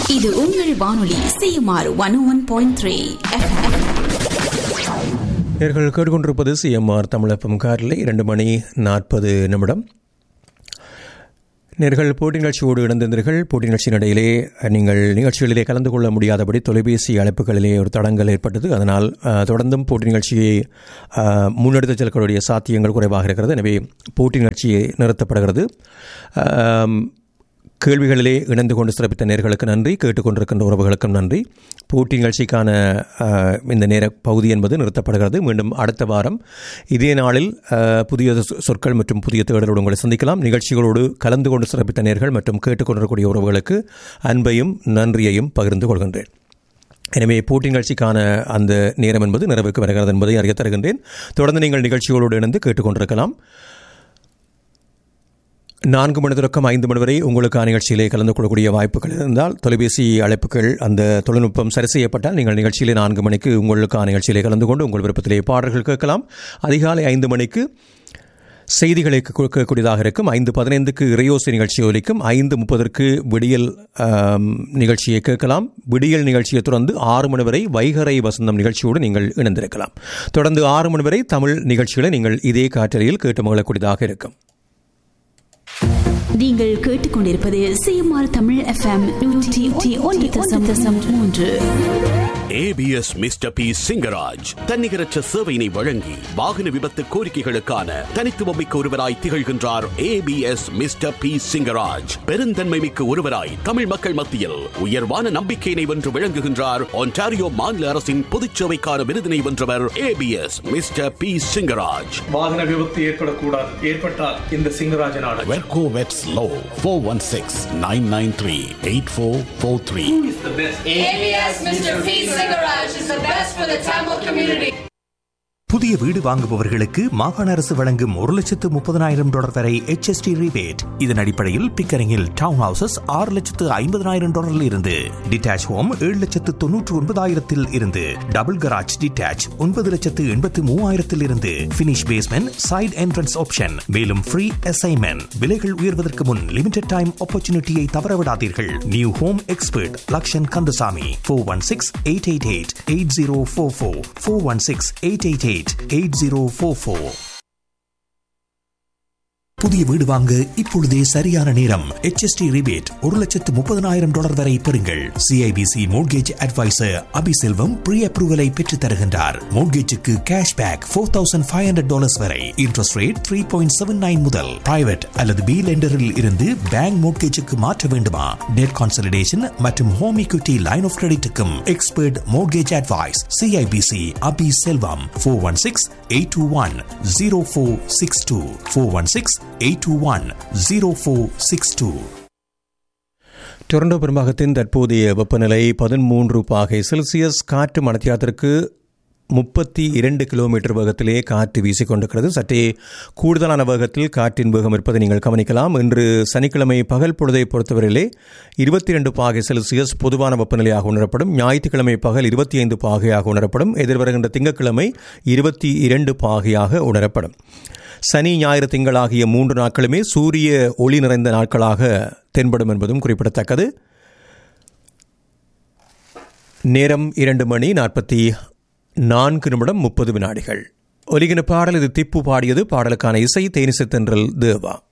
இது உங்கள் வானொலி CMR one one point three நேர்கள் கேட்டுக்கொண்டிருப்பது சிஎம்ஆர் தமிழப்பம் காரில் இரண்டு மணி நாற்பது நிமிடம் நேர்கள் போட்டி நிகழ்ச்சியோடு இணைந்திருந்தீர்கள் போட்டி நிகழ்ச்சியின் இடையிலே நீங்கள் நிகழ்ச்சிகளிலே கலந்து கொள்ள முடியாதபடி தொலைபேசி அழைப்புகளிலே ஒரு தடங்கள் ஏற்பட்டது அதனால் அஹ், தொடர்ந்தும் போட்டி நிகழ்ச்சியை அஹ், முன்னெடுத்துச் செல்லக்கூடிய சாத்தியங்கள் குறைவாக இருக்கிறது எனவே போட்டி நிகழ்ச்சி நிறுத்தப்படுகிறது அஹ், கேள்விகளிலே இணைந்து கொண்டு சிறப்பித்த நேர்களுக்கு நன்றி கேட்டுக்கொண்டிருக்கின்ற உறவுகளுக்கும் நன்றி போட்டி நிகழ்ச்சிக்கான அஹ், இந்த நேர பகுதி என்பது நிறுத்தப்படுகிறது மீண்டும் அடுத்த வாரம் இதே நாளில் அஹ், புதிய சொ- சொற்கள் மற்றும் புதிய தேடலோடு உங்களை சந்திக்கலாம் நிகழ்ச்சிகளோடு கலந்து கொண்டு சிறப்பித்த நேர்கள் மற்றும் கேட்டுக்கொண்டிருக்கக்கூடிய உறவுகளுக்கு அன்பையும் நன்றியையும் பகிர்ந்து கொள்கின்றேன் எனவே போட்டி நிகழ்ச்சிக்கான அந்த நேரம் என்பது நிறைவுக்கு வருகிறது என்பதை அறிய தருகின்றேன் தொடர்ந்து நீங்கள் நிகழ்ச்சிகளோடு இணைந்து கேட்டுக்கொண்டிருக்கலாம் நான்கு மணி தொடக்கம் ஐந்து மணி வரை உங்களுக்கான நிகழ்ச்சியிலே கலந்து கொள்ளக்கூடிய வாய்ப்புகள் இருந்தால் தொலைபேசி அழைப்புகள் அந்த தொழில்நுட்பம் சரி செய்யப்பட்டால் நீங்கள் நிகழ்ச்சியிலே நான்கு மணிக்கு உங்களுக்கான நிகழ்ச்சியிலே கலந்து கொண்டு உங்கள் விருப்பத்திலே பாடல்கள் கேட்கலாம் அதிகாலை ஐந்து மணிக்கு செய்திகளை கு- கேட்கக்கூடியதாக இருக்கும் ஐந்து பதினைந்துக்கு இறையோசை நிகழ்ச்சி ஒலிக்கும் ஐந்து முப்பதற்கு விடியல் ஆம், நிகழ்ச்சியை கேட்கலாம் விடியல் நிகழ்ச்சியை தொடர்ந்து ஆறு மணி வரை வைகரை வசந்தம் நிகழ்ச்சியோடு நீங்கள் இணைந்திருக்கலாம் தொடர்ந்து ஆறு மணி வரை தமிழ் நிகழ்ச்சிகளை நீங்கள் இதே காற்றறையில் கேட்டு மகிழக்கூடியதாக இருக்கும் நீங்கள் கேட்டுக்கொண்டிருப்பது சிஎம்ஆர் தமிழ் எஃப்எம் நூற்றி ஒன்று தசம் தசம் மூன்று ஏபிஎஸ் மிஸ்டர் பி சிங்கராஜ் தன்னிகரற்ற சேவையினை வழங்கி வாகன விபத்து கோரிக்கைகளுக்கான தனித்துவமிக்க ஒருவராய் திகழ்கின்றார் ஏபிஎஸ் மிஸ்டர் பி சிங்கராஜ் பெருந்தன்மை மிக்க ஒருவராய் தமிழ் மக்கள் மத்தியில் உயர்வான நம்பிக்கையினை வென்று விளங்குகின்றார் ஒன்டாரியோ மாநில அரசின் பொதுச்சேவைக்கான விருதினை வென்றவர் ஏபிஎஸ் மிஸ்டர் பி சிங்கராஜ் வாகன விபத்து ஏற்படக்கூடாது ஏற்பட்டால் இந்த சிங்கராஜன் ஆடல் வெர்கோ வெட்ஸ் லோ four one six nine nine three eight four four three ABS Mr. P. Garage is the best for the Tamil community. புதிய வீடு வாங்குபவர்களுக்கு மாகாண அரசு வழங்கும் ஒரு லட்சத்து முப்பதனாயிரம் டாலர் வரை HST rebate இதன் அடிப்படையில் பிக்கரிங்கில் டவுன் ஹவுசஸ் ஆறு லட்சத்து ஐம்பதனாயிரம் டாலரில் இருந்து டிட்டாச் ஹோம் ஏழு லட்சத்து தொன்னூற்று ஒன்பதாயிரத்தில் இருந்து டபுள் கராஜ் டிட்டாச் ஒன்பது லட்சத்து எண்பத்து மூவாயிரத்தில் இருந்து finish basement side entrance option மேலும் ஃப்ரீ அசைன்மெண்ட் விலைகள் உயர்வதற்கு முன் லிமிடெட் டைம் ஆப்பர்ச்சுனிட்டியை தவறவிடாதீர்கள் new home expert Lakshan Kandasamy four one six eight eight eight eight zero four four four one six eight eight eight eight zero four four புதிய வீடு வாங்க இப்பொழுதே சரியான நேரம் HST ரிபேட் ஒரு லட்சத்து முப்பதனாயிரம் டாலர் வரை பெறுங்கள் CIBC mortgage advisor Abiselvam pre அப்ரூவலை பெற்றுத் தருகின்றார் மோட்கேஜுக்கு cash back four thousand five hundred dollars வரை interest rate three point seven nine முதல் பிரைவேட் அல்லது பி லெண்டரில் இருந்து பேங்க் மோட்கேஜுக்கு மாற்ற வேண்டுமா டெட் கான்சல்டேஷன் மற்றும் ஹோம் equity லைன் ஆஃப் கிரெடிட்டுக்கும் expert mortgage advice CIBC Abi Selvam four one six eight two one zero four six two four one six eight two one zero four six two Toronto பெரும்பாகத்தின் தற்போதைய வெப்பநிலை பதிமூன்று பாகை Celsius காற்று மணத்தியாத்திற்கு முப்பத்தி இரண்டு கிலோமீட்டர் வேகத்திலே காற்று வீசிக்கொண்டிருக்கிறது சற்றே கூடுதலான வேகத்தில் காற்றின் வேகம் இருப்பதை நீங்கள் கவனிக்கலாம் இன்று சனிக்கிழமை பகல் பொழுதை பொறுத்தவரையிலே இருபத்தி இரண்டு பாகை செல்சியஸ் பொதுவான வெப்பநிலையாக உணரப்படும் ஞாயிற்றுக்கிழமை பகல் இருபத்தி ஐந்து பாகையாக உணரப்படும் எதிர்வருகின்ற திங்கட்கிழமை இருபத்தி இரண்டு பாகையாக உணரப்படும் சனி ஞாயிறு திங்கள் ஆகிய மூன்று நாட்களுமே சூரிய ஒளி நிறைந்த நாட்களாக தென்படும் என்பதும் குறிப்பிடத்தக்கது நேரம் இரண்டு மணி நாற்பத்தி நான்கு நிமிடம் முப்பது வினாடிகள் ஒலிகின பாடல் இது திப்பு பாடியது பாடலுக்கான இசை தேனிசை தென்றல் தேவா